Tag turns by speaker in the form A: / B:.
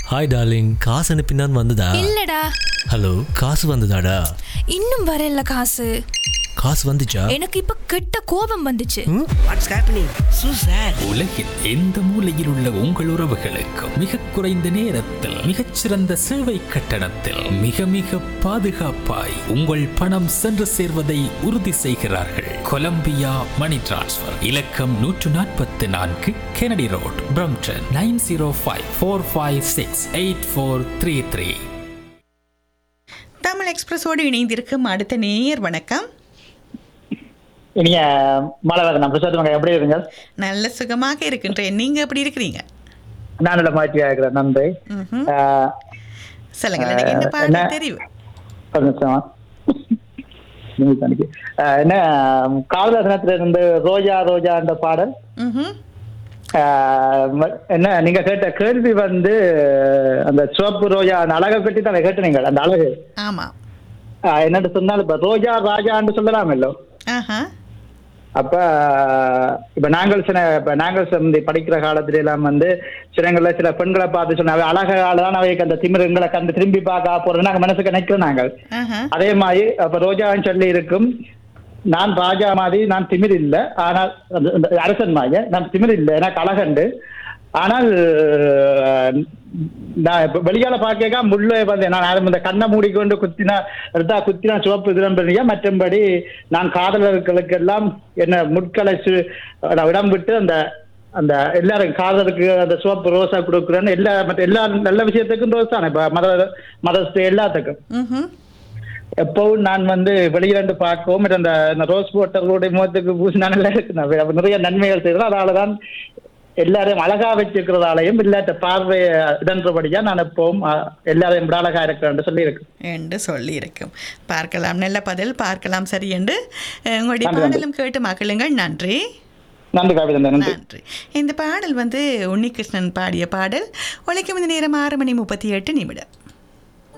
A: Hi darling காசு அனுப்பினான் வந்ததா
B: இல்லடா
A: ஹலோ காசு வந்ததாடா
B: இன்னும் வரல காசு
A: காசு வந்துச்சா
B: எனக்கு இப்ப கெட்ட கோபம் வந்துச்சு
C: வாட்ஸ் ஹேப்பனிங் சூ சார்
D: உலகில் எந்த மூலையில் உள்ள உங்கள் உறவுகளுக்கும் மிக குறைந்த நேரத்தில் மிகச்சிறந்த சேவை கட்டணத்தில் மிக மிக பாதுகாப்பாய் உங்கள் பணம் சென்று சேர்வதை உறுதி செய்கிறார்கள் கொலம்பியா மணி டிரான்ஸ்ஃபர் இலக்கம் நூற்று நாற்பத்தி நான்கு Kennedy Road Brampton nine zero five four five six eight four three three
E: Tamil எக்ஸ்பிரஸோடு இணைந்திருக்கும் அடுத்த நேயர் வணக்கம்
F: நீங்க மலவரதன் பிரசாத் எப்படி இருங்க
E: நல்ல சுகமாக இருக்கின்றேன் நீங்க எப்படி இருக்கிறீங்க
F: நான் நல்ல மாற்றியா இருக்கிறேன் நன்றி
E: ம்ஹும்.
F: ஆஹ்,
E: சொல்லுங்க எனக்கு என்ன
F: என்ன?
E: பாடல் தெரியும்
F: ஒரு நிமிஷம். நீங்க தனிக்கு. ஆஹ், என்ன காவலசனத்துல இருந்து ரோஜா ரோஜா என்ற பாடல்
E: ம்ஹும்.
F: ஆஹ், ம- என்ன நீங்க கேட்ட கேள்வி வந்து அந்த சிவப்பு ரோஜா அந்த அழகை பற்றி தான் கேட்டீங்க அந்த அழகு
E: ஆமா
F: ஆஹ், என்னன்னு சொன்னால் இப்ப ரோஜா ராஜான்னு சொல்லலாமல்லோ
E: ஆஹா
F: அப்ப இப்ப நாங்கள் சில இப்ப நாங்கள் வந்து படிக்கிற காலத்துல எல்லாம் வந்து சிலங்கள்ல சில பெண்களை பார்த்து சொன்ன அவை அழகால தான் அவைக்கு அந்த திமிருங்களை கண்டு திரும்பி பார்க்க போறது நாங்க மனசுக்கு நினைக்கிறோம் நாங்கள்
E: ஆஹா
F: அதே மாதிரி அப்ப ரோஜான்னு சொல்லி இருக்கும் நான் ராஜா மாதிரி நான் திமிர் இல்லை ஆனால் அந்த- அந்த அரசன் மாதிரி நான் திமிர் இல்லை எனக்கு அழகண்டு ஆனால் அஹ், நான் இப்ப வெளியால பார்க்க முள்ளே வந்து நான் ஆரம்ப இந்த கண்ணை மூடிக்கொண்டு குத்தினா எடுத்தா குத்தினா சிவப்பு இதுரம்பியா மற்றபடி நான் காதலர்களுக்கு எல்லாம் என்ன முட்களை சு- நான் இடம் விட்டு அந்த அந்த எல்லாரும் காதலுக்கு அந்த சிவப்பு ரோசா கொடுக்குறேன்னு எல்லா மற்ற எல்லா நல்ல விஷயத்துக்கும் ரோஸ் தானே இப்ப மத மதத்து எல்லாத்துக்கும்
E: ம்ஹும்.
F: எப்பவும் நான் வந்து வெளியிலிருந்து பார்க்கவும் அந்த அந்த ரோஸ் வாட்டர்களுடைய முகத்துக்கு பூசினா நல்லா இருக்கு நான் அப்ப நிறைய நன்மைகள் செய்யறோம் அதனாலதான் எல்லாரையும் அழகா வச்சிருக்கிறதாலையும் இல்லாட்ட பார்வை இதன்றபடியா நான் எப்பவும் அஹ், எல்லாரையும் விட அழகா இருக்கிறேன் சொல்லி இருக்கு
E: என்று சொல்லி இருக்கும் பார்க்கலாம் நல்ல பதில் பார்க்கலாம் சரி என்று அஹ், உங்களுடைய
F: நன்றி, நன்றி.
E: பாடலும் கேட்டு மகிழுங்கள் நன்றி
F: நன்றி காவிதன் நன்றி
E: நன்றி இந்த பாடல் வந்து உன்னிகிருஷ்ணன் பாடிய பாடல் உழைக்கும் இந்த நேரம் ஆறு மணி முப்பத்தி எட்டு நிமிடம்